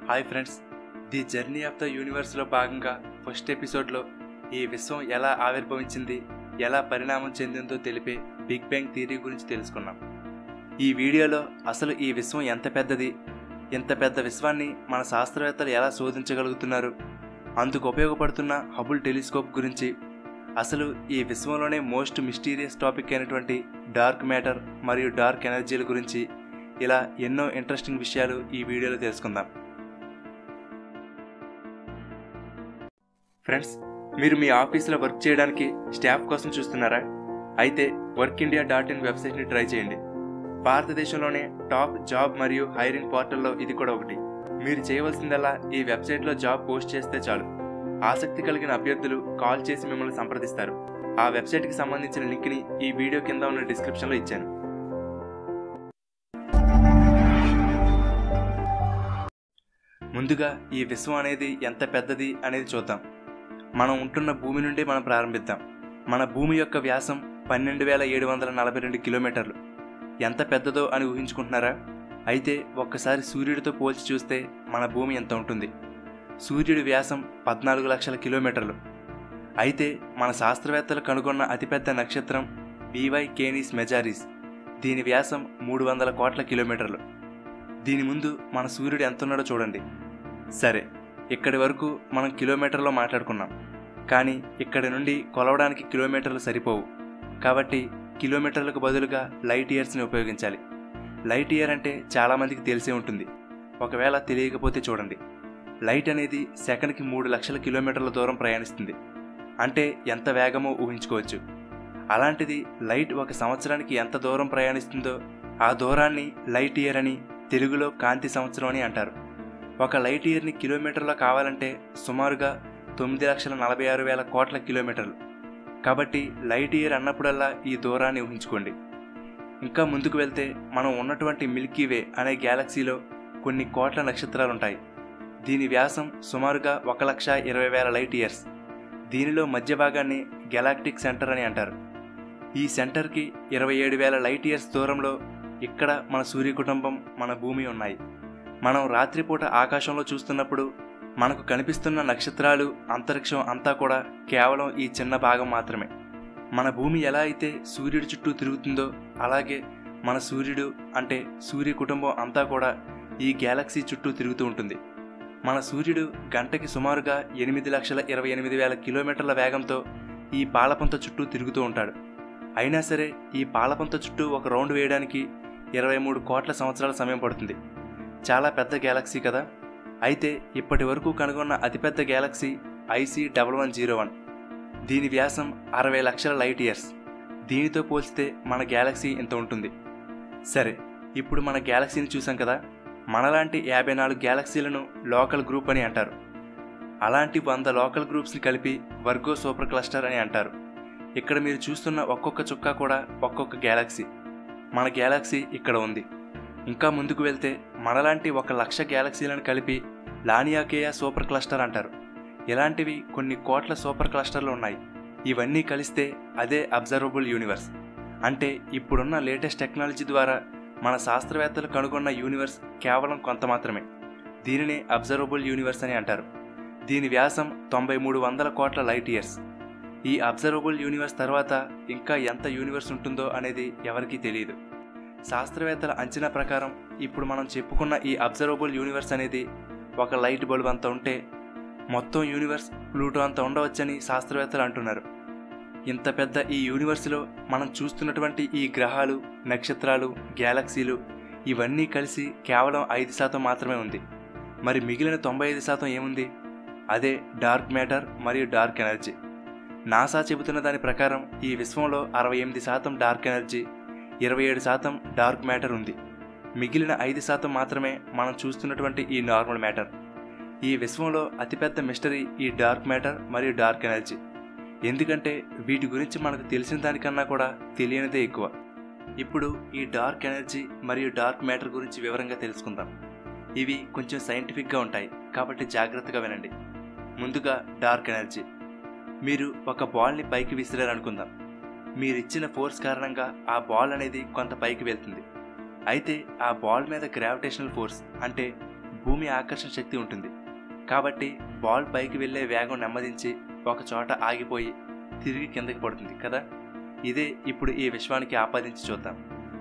hi friends the journey of the యూనివర్స్లో భాగంగా first ఎపిసోడ్లో ఈ విశ్వం ఎలా ఆవిర్భవించింది ఎలా పరిణామం చెందిందో తెలిపే బిగ్ బ్యాంగ్ థియరీ గురించి తెలుసుకున్నాం ఈ వీడియోలో అసలు ఈ విశ్వం ఎంత పెద్దది ఇంత పెద్ద విశ్వాన్ని మన శాస్త్రవేత్తలు ఎలా శోధించగలుగుతున్నారు అందుకు ఉపయోగపడుతున్న హబుల్ టెలిస్కోప్ గురించి అసలు ఈ విశ్వంలోనే మోస్ట్ మిస్టీరియస్ టాపిక్ అయినటువంటి డార్క్ మ్యాటర్ మరియు డార్క్ ఎనర్జీల గురించి ఇలా ఎన్నో ఇంట్రెస్టింగ్ విషయాలు ఈ వీడియోలో తెలుసుకుందాం ఫ్రెండ్స్ మీరు మీ ఆఫీస్లో వర్క్ చేయడానికి స్టాఫ్ కోసం చూస్తున్నారా అయితే వర్క్ ఇండియా డాట్ ఇన్ వెబ్సైట్ని ట్రై చేయండి భారతదేశంలోనే టాప్ జాబ్ మరియు హైరింగ్ పోర్టల్లో ఇది కూడా ఒకటి మీరు చేయవలసిందల్లా ఈ వెబ్సైట్లో జాబ్ పోస్ట్ చేస్తే చాలు ఆసక్తి కలిగిన అభ్యర్థులు కాల్ చేసి మిమ్మల్ని సంప్రదిస్తారు ఆ వెబ్సైట్కి సంబంధించిన లింక్ని ఈ వీడియో కింద ఉన్న డిస్క్రిప్షన్లో ఇచ్చాను ముందుగా ఈ విశ్వం అనేది ఎంత పెద్దది అనేది చూద్దాం మనం ఉంటున్న భూమి నుండి మనం ప్రారంభిద్దాం మన భూమి యొక్క వ్యాసం పన్నెండు వేల ఏడు వందల నలభై రెండు కిలోమీటర్లు ఎంత పెద్దదో అని ఊహించుకుంటున్నారా అయితే ఒక్కసారి సూర్యుడితో పోల్చి చూస్తే మన భూమి ఎంత ఉంటుంది సూర్యుడి వ్యాసం పద్నాలుగు లక్షల కిలోమీటర్లు అయితే మన శాస్త్రవేత్తలు కనుగొన్న అతిపెద్ద నక్షత్రం బీవై కేనీస్ మెజారీస్ దీని వ్యాసం మూడు వందల కోట్ల కిలోమీటర్లు దీని ముందు మన సూర్యుడు ఎంతున్నాడో చూడండి సరే ఇక్కడి వరకు మనం కిలోమీటర్లో మాట్లాడుకున్నాం కానీ ఇక్కడి నుండి కొలవడానికి కిలోమీటర్లు సరిపోవు కాబట్టి కిలోమీటర్లకు బదులుగా లైట్ ఇయర్స్ని ఉపయోగించాలి లైట్ ఇయర్ అంటే చాలామందికి తెలిసే ఉంటుంది ఒకవేళ తెలియకపోతే చూడండి లైట్ అనేది సెకండ్కి మూడు లక్షల కిలోమీటర్ల దూరం ప్రయాణిస్తుంది అంటే ఎంత వేగమో ఊహించుకోవచ్చు అలాంటిది లైట్ ఒక సంవత్సరానికి ఎంత దూరం ప్రయాణిస్తుందో ఆ దూరాన్ని లైట్ ఇయర్ అని తెలుగులో కాంతి సంవత్సరం అని అంటారు ఒక లైట్ ఇయర్ని కిలోమీటర్లో కావాలంటే సుమారుగా తొమ్మిది లక్షల నలభై ఆరు వేల కోట్ల కిలోమీటర్లు కాబట్టి లైట్ ఇయర్ అన్నప్పుడల్లా ఈ దూరాన్ని ఊహించుకోండి ఇంకా ముందుకు వెళ్తే మనం ఉన్నటువంటి మిల్కీ వే అనే గ్యాలక్సీలో కొన్ని కోట్ల నక్షత్రాలు ఉంటాయి దీని వ్యాసం సుమారుగా ఒక లక్ష ఇరవై వేల లైట్ ఇయర్స్ దీనిలో మధ్య భాగాన్ని గెలాక్టిక్ సెంటర్ అని అంటారు ఈ సెంటర్కి ఇరవై ఏడు వేల లైట్ ఇయర్స్ దూరంలో ఇక్కడ మన సూర్య కుటుంబం మన భూమి ఉన్నాయి మనం రాత్రిపూట ఆకాశంలో చూస్తున్నప్పుడు మనకు కనిపిస్తున్న నక్షత్రాలు అంతరిక్షం అంతా కూడా కేవలం ఈ చిన్న భాగం మాత్రమే మన భూమి ఎలా అయితే సూర్యుడి చుట్టూ తిరుగుతుందో అలాగే మన సూర్యుడు అంటే సూర్య కుటుంబం అంతా కూడా ఈ గ్యాలక్సీ చుట్టూ తిరుగుతూ ఉంటుంది మన సూర్యుడు గంటకి సుమారుగా ఎనిమిది లక్షల ఇరవై ఎనిమిది వేల కిలోమీటర్ల వేగంతో ఈ పాలపంత చుట్టూ తిరుగుతూ ఉంటాడు అయినా సరే ఈ పాలపంత చుట్టూ ఒక రౌండ్ వేయడానికి ఇరవై మూడు కోట్ల సంవత్సరాల సమయం పడుతుంది చాలా పెద్ద గ్యాలక్సీ కదా అయితే ఇప్పటి వరకు కనుగొన్న అతిపెద్ద galaxy IC double one zero one దీని వ్యాసం అరవై లక్షల లైట్ ఇయర్స్ దీనితో పోల్చితే మన గ్యాలక్సీ ఇంత ఉంటుంది సరే ఇప్పుడు మన గ్యాలక్సీని చూసాం కదా మనలాంటి యాభై నాలుగు గ్యాలక్సీలను లోకల్ గ్రూప్ అని అంటారు అలాంటి వంద లోకల్ గ్రూప్స్ని కలిపి వర్గో సూపర్ క్లస్టర్ అని అంటారు ఇక్కడ మీరు చూస్తున్న ఒక్కొక్క చుక్క కూడా ఒక్కొక్క గ్యాలక్సీ మన గ్యాలక్సీ ఇక్కడ ఉంది ఇంకా ముందుకు వెళ్తే మనలాంటి ఒక లక్ష గ్యాలక్సీలను కలిపి లానియాకేయా సూపర్ క్లస్టర్ అంటారు ఇలాంటివి కొన్ని కోట్ల సూపర్ క్లస్టర్లు ఉన్నాయి ఇవన్నీ కలిస్తే అదే అబ్జర్వబుల్ యూనివర్స్ అంటే ఇప్పుడున్న లేటెస్ట్ టెక్నాలజీ ద్వారా మన శాస్త్రవేత్తలు కనుగొన్న యూనివర్స్ కేవలం కొంత మాత్రమే దీనినే అబ్జర్వబుల్ యూనివర్స్ అని అంటారు దీని వ్యాసం తొంభై మూడు వందల కోట్ల లైట్ ఇయర్స్ ఈ అబ్జర్వబుల్ యూనివర్స్ తర్వాత ఇంకా ఎంత యూనివర్స్ ఉంటుందో అనేది ఎవరికీ తెలియదు శాస్త్రవేత్తల అంచనా ప్రకారం ఇప్పుడు మనం చెప్పుకున్న ఈ అబ్జర్వబుల్ యూనివర్స్ అనేది ఒక లైట్ బల్బ్ అంత ఉంటే మొత్తం యూనివర్స్ ప్లూటో అంత ఉండవచ్చని శాస్త్రవేత్తలు అంటున్నారు ఇంత పెద్ద ఈ యూనివర్స్లో మనం చూస్తున్నటువంటి ఈ గ్రహాలు నక్షత్రాలు గ్యాలక్సీలు ఇవన్నీ కలిసి కేవలం ఐదు శాతం మాత్రమే ఉంది మరి మిగిలిన తొంభై ఐదు శాతం ఏముంది అదే డార్క్ మ్యాటర్ మరియు డార్క్ ఎనర్జీ నాసా చెబుతున్న దాని ప్రకారం ఈ విశ్వంలో అరవై ఎనిమిది శాతం డార్క్ ఎనర్జీ ఇరవై ఏడు శాతం డార్క్ మ్యాటర్ ఉంది మిగిలిన ఐదు శాతం మాత్రమే మనం చూస్తున్నటువంటి ఈ నార్మల్ మ్యాటర్ ఈ విశ్వంలో అతిపెద్ద మిస్టరీ ఈ డార్క్ మ్యాటర్ మరియు డార్క్ ఎనర్జీ ఎందుకంటే వీటి గురించి మనకు తెలిసిన దానికన్నా కూడా తెలియనిదే ఎక్కువ ఇప్పుడు ఈ డార్క్ ఎనర్జీ మరియు డార్క్ మ్యాటర్ గురించి వివరంగా తెలుసుకుందాం ఇవి కొంచెం సైంటిఫిక్గా ఉంటాయి కాబట్టి జాగ్రత్తగా వినండి ముందుగా డార్క్ ఎనర్జీ మీరు ఒక బాల్ని పైకి విసిరారనుకుందాం మీరిచ్చిన ఫోర్స్ కారణంగా ఆ బాల్ అనేది కొంత పైకి వెళ్తుంది అయితే ఆ బాల్ మీద గ్రావిటేషనల్ ఫోర్స్ అంటే భూమి ఆకర్షణ శక్తి ఉంటుంది కాబట్టి బాల్ పైకి వెళ్ళే వేగం నెమ్మదించి ఒక చోట ఆగిపోయి తిరిగి కిందకి పడుతుంది కదా ఇదే ఇప్పుడు ఈ విశ్వానికి ఆపాదించి చూద్దాం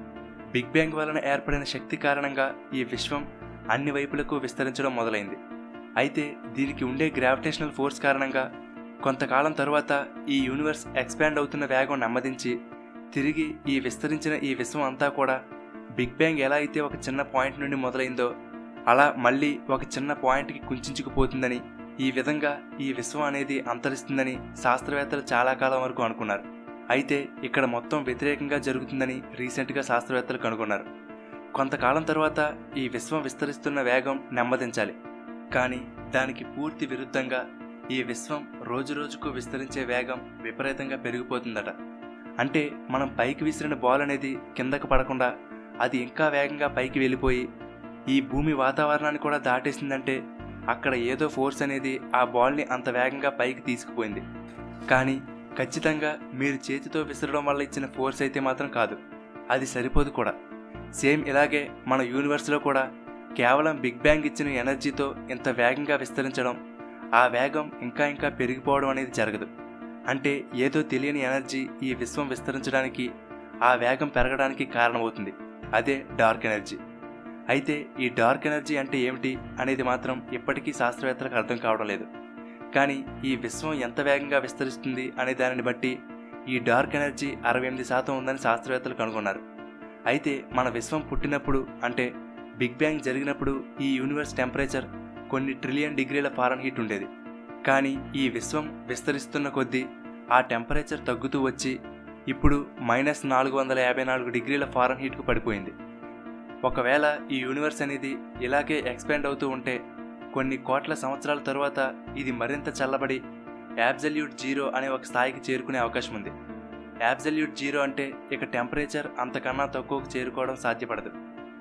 బిగ్ బ్యాంగ్ వలన ఏర్పడిన శక్తి కారణంగా ఈ విశ్వం అన్ని వైపులకు విస్తరించడం మొదలైంది అయితే దీనికి ఉండే గ్రావిటేషనల్ ఫోర్స్ కారణంగా కొంతకాలం తరువాత ఈ యూనివర్స్ ఎక్స్పాండ్ అవుతున్న వేగం నెమ్మదించి తిరిగి ఈ విస్తరించిన ఈ విశ్వం అంతా కూడా బిగ్ బ్యాంగ్ ఎలా అయితే ఒక చిన్న పాయింట్ నుండి మొదలైందో అలా మళ్ళీ ఒక చిన్న పాయింట్కి కుంచుకుపోతుందని ఈ విధంగా ఈ విశ్వం అనేది అంతరిస్తుందని శాస్త్రవేత్తలు చాలా కాలం వరకు అనుకున్నారు అయితే ఇక్కడ మొత్తం వ్యతిరేకంగా జరుగుతుందని రీసెంట్గా శాస్త్రవేత్తలు కనుగొన్నారు కొంతకాలం తర్వాత ఈ విశ్వం విస్తరిస్తున్న వేగం నెమ్మదించాలి కానీ దానికి పూర్తి విరుద్ధంగా ఈ విశ్వం రోజురోజుకు విస్తరించే వేగం విపరీతంగా పెరిగిపోతుందట అంటే మనం పైకి విసిరిన బాల్ అనేది కిందకు పడకుండా అది ఇంకా వేగంగా పైకి వెళ్ళిపోయి ఈ భూమి వాతావరణాన్ని కూడా దాటేసిందంటే అక్కడ ఏదో ఫోర్స్ అనేది ఆ బాల్ని అంత వేగంగా పైకి తీసుకుపోయింది కానీ ఖచ్చితంగా మీరు చేతితో విసరడం వల్ల ఇచ్చిన ఫోర్స్ అయితే మాత్రం కాదు అది సరిపోదు కూడా సేమ్ ఇలాగే మన యూనివర్స్లో కూడా కేవలం బిగ్ బ్యాంగ్ ఇచ్చిన ఎనర్జీతో ఇంత వేగంగా విస్తరించడం ఆ వేగం ఇంకా ఇంకా పెరిగిపోవడం అనేది జరగదు అంటే ఏదో తెలియని ఎనర్జీ ఈ విశ్వం విస్తరించడానికి ఆ వేగం పెరగడానికి కారణమవుతుంది అదే డార్క్ ఎనర్జీ అయితే ఈ డార్క్ ఎనర్జీ అంటే ఏమిటి అనేది మాత్రం ఇప్పటికీ శాస్త్రవేత్తలకు అర్థం కావడం లేదు కానీ ఈ విశ్వం ఎంత వేగంగా విస్తరిస్తుంది అనే దానిని బట్టి ఈ డార్క్ ఎనర్జీ అరవై ఎనిమిది శాతం ఉందని శాస్త్రవేత్తలు కనుగొన్నారు అయితే మన విశ్వం పుట్టినప్పుడు అంటే బిగ్ బ్యాంగ్ జరిగినప్పుడు ఈ యూనివర్స్ టెంపరేచర్ కొన్ని ట్రిలియన్ డిగ్రీల ఫారెన్హీట్ ఉండేది కానీ ఈ విశ్వం విస్తరిస్తున్న కొద్దీ ఆ టెంపరేచర్ తగ్గుతూ వచ్చి ఇప్పుడు మైనస్ నాలుగు వందల యాభై నాలుగు డిగ్రీల ఫారెన్హీట్కు పడిపోయింది ఒకవేళ ఈ యూనివర్స్ అనేది ఇలాగే ఎక్స్పాండ్ అవుతూ ఉంటే కొన్ని కోట్ల సంవత్సరాల తరువాత ఇది మరింత చల్లబడి యాబ్జల్యూట్ జీరో అనే ఒక స్థాయికి చేరుకునే అవకాశం ఉంది యాబ్జల్యూట్ జీరో అంటే ఇక టెంపరేచర్ అంతకన్నా తక్కువకు చేరుకోవడం సాధ్యపడదు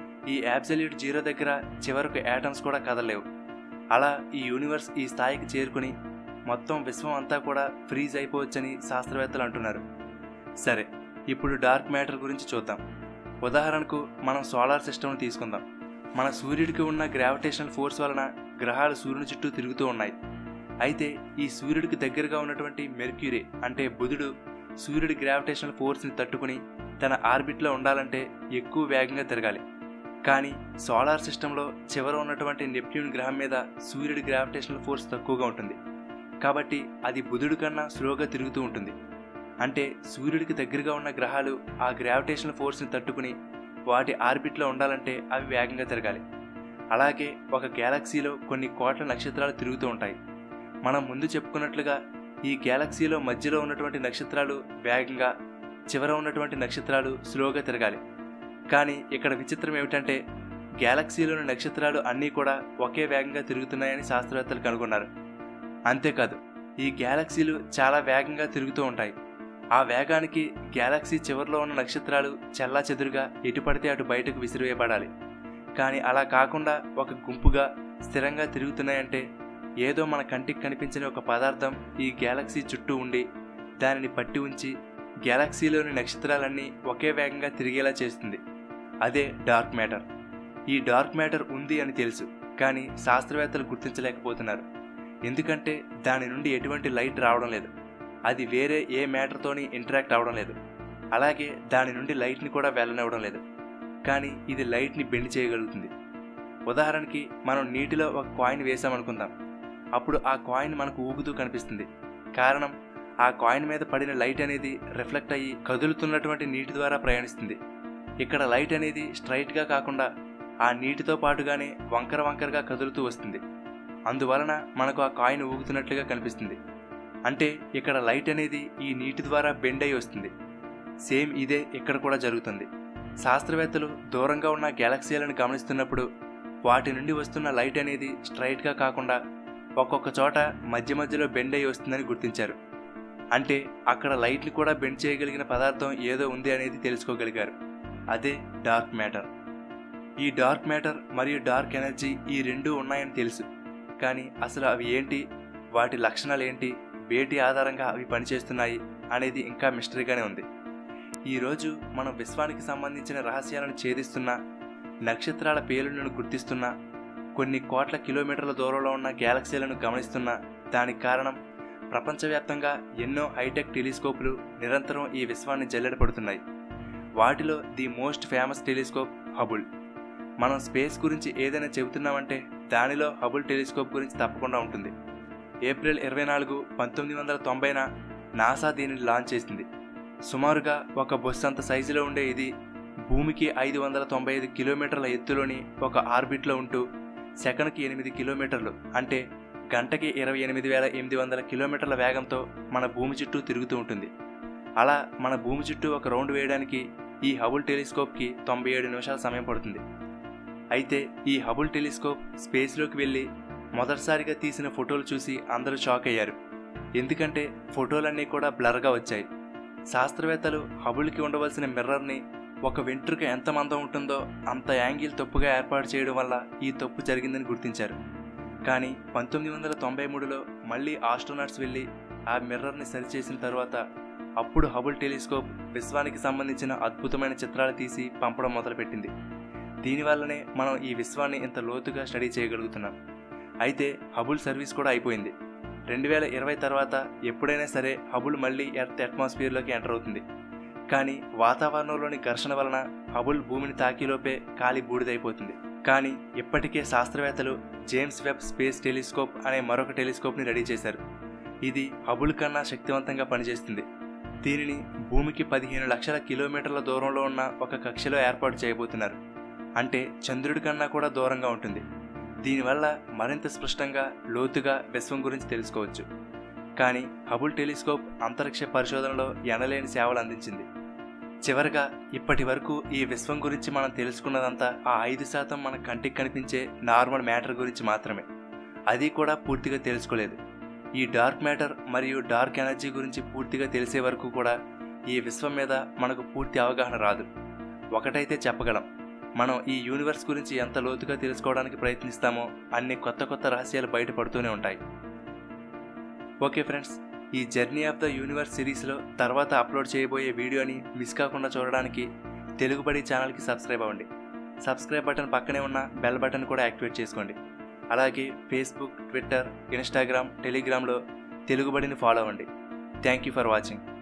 ఈ యాబ్జల్యూట్ జీరో దగ్గర చివరకు యాటమ్స్ కూడా కదలలేవు అలా ఈ యూనివర్స్ ఈ స్థాయికి చేరుకుని మొత్తం విశ్వం అంతా కూడా ఫ్రీజ్ అయిపోవచ్చని శాస్త్రవేత్తలు అంటున్నారు సరే ఇప్పుడు డార్క్ మ్యాటర్ గురించి చూద్దాం ఉదాహరణకు మనం సోలార్ సిస్టమ్ను తీసుకుందాం మన సూర్యుడికి ఉన్న గ్రావిటేషనల్ ఫోర్స్ వలన గ్రహాలు సూర్యుని చుట్టూ తిరుగుతూ ఉన్నాయి అయితే ఈ సూర్యుడికి దగ్గరగా ఉన్నటువంటి మెర్క్యూరీ అంటే బుధుడు సూర్యుడి గ్రావిటేషనల్ ఫోర్స్ని తట్టుకుని తన ఆర్బిట్లో ఉండాలంటే ఎక్కువ వేగంగా తిరగాలి కానీ సోలార్ సిస్టంలో చివర ఉన్నటువంటి నెప్ట్యూన్ గ్రహం మీద సూర్యుడి గ్రావిటేషనల్ ఫోర్స్ తక్కువగా ఉంటుంది కాబట్టి అది బుధుడి కన్నా స్లోగా తిరుగుతూ ఉంటుంది అంటే సూర్యుడికి దగ్గరగా ఉన్న గ్రహాలు ఆ గ్రావిటేషనల్ ఫోర్స్ని తట్టుకుని వాటి ఆర్బిట్లో ఉండాలంటే అవి వేగంగా తిరగాలి అలాగే ఒక గ్యాలక్సీలో కొన్ని కోట్ల నక్షత్రాలు తిరుగుతూ ఉంటాయి మనం ముందు చెప్పుకున్నట్లుగా ఈ గ్యాలక్సీలో మధ్యలో ఉన్నటువంటి నక్షత్రాలు వేగంగా చివర ఉన్నటువంటి నక్షత్రాలు స్లోగా తిరగాలి కానీ ఇక్కడ విచిత్రం ఏమిటంటే గ్యాలక్సీలోని నక్షత్రాలు అన్నీ కూడా ఒకే వేగంగా తిరుగుతున్నాయని శాస్త్రవేత్తలు కనుగొన్నారు అంతేకాదు ఈ గ్యాలక్సీలు చాలా వేగంగా తిరుగుతూ ఉంటాయి ఆ వేగానికి గ్యాలక్సీ చివరిలో ఉన్న నక్షత్రాలు చెల్లా చెదురుగా ఎటు పడితే అటు బయటకు విసిరివేయబడాలి కానీ అలా కాకుండా ఒక గుంపుగా స్థిరంగా తిరుగుతున్నాయంటే ఏదో మన కంటికి కనిపించని ఒక పదార్థం ఈ గ్యాలక్సీ చుట్టూ ఉండి దానిని పట్టి ఉంచి గ్యాలక్సీలోని నక్షత్రాలన్నీ ఒకే వేగంగా తిరిగేలా చేస్తుంది అదే డార్క్ మ్యాటర్ ఈ డార్క్ మ్యాటర్ ఉంది అని తెలుసు కానీ శాస్త్రవేత్తలు గుర్తించలేకపోతున్నారు ఎందుకంటే దాని నుండి ఎటువంటి లైట్ రావడం లేదు అది వేరే ఏ మ్యాటర్తోని ఇంటరాక్ట్ అవడం లేదు అలాగే దాని నుండి లైట్ని కూడా వెళ్ళనివ్వడం లేదు కానీ ఇది లైట్ని బెండ్ చేయగలుగుతుంది ఉదాహరణకి మనం నీటిలో ఒక కాయిన్ వేసామనుకుందాం అప్పుడు ఆ కాయిన్ మనకు ఊగుతూ కనిపిస్తుంది కారణం ఆ కాయిన్ మీద పడిన లైట్ అనేది రిఫ్లెక్ట్ అయ్యి కదులుతున్నటువంటి నీటి ద్వారా ప్రయాణిస్తుంది ఇక్కడ లైట్ అనేది స్ట్రైట్గా కాకుండా ఆ నీటితో పాటుగానే వంకర వంకరగా కదులుతూ వస్తుంది అందువలన మనకు ఆ కాయిన్ ఊగుతున్నట్లుగా కనిపిస్తుంది అంటే ఇక్కడ లైట్ అనేది ఈ నీటి ద్వారా బెండ్ అయి వస్తుంది సేమ్ ఇదే ఇక్కడ కూడా జరుగుతుంది శాస్త్రవేత్తలు దూరంగా ఉన్న గ్యాలక్సీలను గమనిస్తున్నప్పుడు వాటి నుండి వస్తున్న లైట్ అనేది స్ట్రైట్గా కాకుండా ఒక్కొక్క చోట మధ్య మధ్యలో బెండ్ అయి వస్తుందని గుర్తించారు అంటే అక్కడ లైట్ని కూడా బెండ్ చేయగలిగిన పదార్థం ఏదో ఉంది అనేది తెలుసుకోగలిగారు అదే డార్క్ మ్యాటర్ ఈ డార్క్ మ్యాటర్ మరియు డార్క్ ఎనర్జీ ఈ రెండూ ఉన్నాయని తెలుసు కానీ అసలు అవి ఏంటి వాటి లక్షణాలు ఏంటి వేటి ఆధారంగా అవి పనిచేస్తున్నాయి అనేది ఇంకా మిస్టరీగానే ఉంది ఈరోజు మనం విశ్వానికి సంబంధించిన రహస్యాలను ఛేదిస్తున్న నక్షత్రాల పేలులను గుర్తిస్తున్న కొన్ని కోట్ల కిలోమీటర్ల దూరంలో ఉన్న గ్యాలక్సీలను గమనిస్తున్న దానికి కారణం ప్రపంచవ్యాప్తంగా ఎన్నో హైటెక్ టెలిస్కోపులు నిరంతరం ఈ విశ్వాన్ని జల్లెడపడుతున్నాయి వాటిలో the most famous telescope Hubble మనం స్పేస్ గురించి ఏదైనా చెబుతున్నామంటే దానిలో హబుల్ టెలిస్కోప్ గురించి తప్పకుండా ఉంటుంది ఏప్రిల్ ఇరవై నాలుగు పంతొమ్మిది వందల తొంభైన నాసా దీనిని లాంచ్ చేసింది సుమారుగా ఒక బొస్సు అంత సైజులో ఉండే ఇది భూమికి ఐదు వందల తొంభై ఐదు కిలోమీటర్ల ఎత్తులోని ఒక ఆర్బిట్లో ఉంటూ సెకన్కి ఎనిమిది కిలోమీటర్లు అంటే గంటకి ఇరవై ఎనిమిది వేల ఎనిమిది వందల కిలోమీటర్ల వేగంతో మన భూమి చుట్టూ తిరుగుతూ ఉంటుంది అలా మన భూమి చుట్టూ ఒక రౌండ్ వేయడానికి ఈ హబుల్ టెలిస్కోప్కి తొంభై ఏడు నిమిషాల సమయం పడుతుంది అయితే ఈ హబుల్ టెలిస్కోప్ స్పేస్లోకి వెళ్ళి మొదటిసారిగా తీసిన ఫోటోలు చూసి అందరూ షాక్ అయ్యారు ఎందుకంటే ఫోటోలన్నీ కూడా బ్లర్గా వచ్చాయి శాస్త్రవేత్తలు హబుల్కి ఉండవలసిన మిర్రర్ని ఒక వెంట్రుక ఎంత మందం ఉంటుందో అంత యాంగిల్ తప్పుగా ఏర్పాటు చేయడం వల్ల ఈ తప్పు జరిగిందని గుర్తించారు కానీ పంతొమ్మిది వందల తొంభై మూడులో మళ్ళీ ఆస్ట్రోనాట్స్ వెళ్ళి ఆ మిర్రర్ని సరిచేసిన తర్వాత అప్పుడు హబుల్ టెలిస్కోప్ విశ్వానికి సంబంధించిన అద్భుతమైన చిత్రాలు తీసి పంపడం మొదలుపెట్టింది దీనివల్లనే మనం ఈ విశ్వాన్ని ఇంత లోతుగా స్టడీ చేయగలుగుతున్నాం అయితే హబుల్ సర్వీస్ కూడా అయిపోయింది రెండు వేల ఇరవై తర్వాత ఎప్పుడైనా సరే హబుల్ మళ్ళీ ఎర్త్ అట్మాస్ఫియర్లోకి ఎంటర్ అవుతుంది కానీ వాతావరణంలోని ఘర్షణ వలన హబుల్ భూమిని తాకిలోపే కాలి బూడిదైపోతుంది కానీ ఇప్పటికే శాస్త్రవేత్తలు జేమ్స్ వెబ్ స్పేస్ టెలిస్కోప్ అనే మరొక టెలిస్కోప్ని రెడీ చేశారు ఇది హబుల్ కన్నా శక్తివంతంగా పనిచేస్తుంది దీనిని భూమికి పదిహేను లక్షల కిలోమీటర్ల దూరంలో ఉన్న ఒక కక్షలో ఏర్పాటు చేయబోతున్నారు అంటే చంద్రుడి కన్నా కూడా దూరంగా ఉంటుంది దీనివల్ల మరింత స్పష్టంగా లోతుగా విశ్వం గురించి తెలుసుకోవచ్చు కానీ హబుల్ టెలిస్కోప్ అంతరిక్ష పరిశోధనలో ఎనలేని సేవలు అందించింది చివరగా ఇప్పటి వరకు ఈ విశ్వం గురించి మనం తెలుసుకున్నదంతా ఆ ఐదు శాతం మన కంటికి కనిపించే నార్మల్ మ్యాటర్ గురించి మాత్రమే అది కూడా పూర్తిగా తెలుసుకోలేదు ఈ డార్క్ మ్యాటర్ మరియు డార్క్ ఎనర్జీ గురించి పూర్తిగా తెలిసే వరకు కూడా ఈ విశ్వం మీద మనకు పూర్తి అవగాహన రాదు ఒకటైతే చెప్పగలం మనం ఈ యూనివర్స్ గురించి ఎంత లోతుగా తెలుసుకోవడానికి ప్రయత్నిస్తామో అన్ని కొత్త కొత్త రహస్యాలు బయటపడుతూనే ఉంటాయి ఓకే ఫ్రెండ్స్ ఈ జర్నీ ఆఫ్ ద యూనివర్స్ సిరీస్లో తర్వాత అప్లోడ్ చేయబోయే వీడియోని మిస్ కాకుండా చూడడానికి తెలుగుబడి ఛానల్కి సబ్స్క్రైబ్ అవ్వండి సబ్స్క్రైబ్ బటన్ పక్కనే ఉన్న బెల్ బటన్ కూడా యాక్టివేట్ చేసుకోండి అలాగే ఫేస్బుక్ ట్విట్టర్ ఇన్స్టాగ్రామ్ టెలిగ్రామ్లో తెలుగుబడిని ఫాలో అవ్వండి థ్యాంక్ యూ ఫర్ వాచింగ్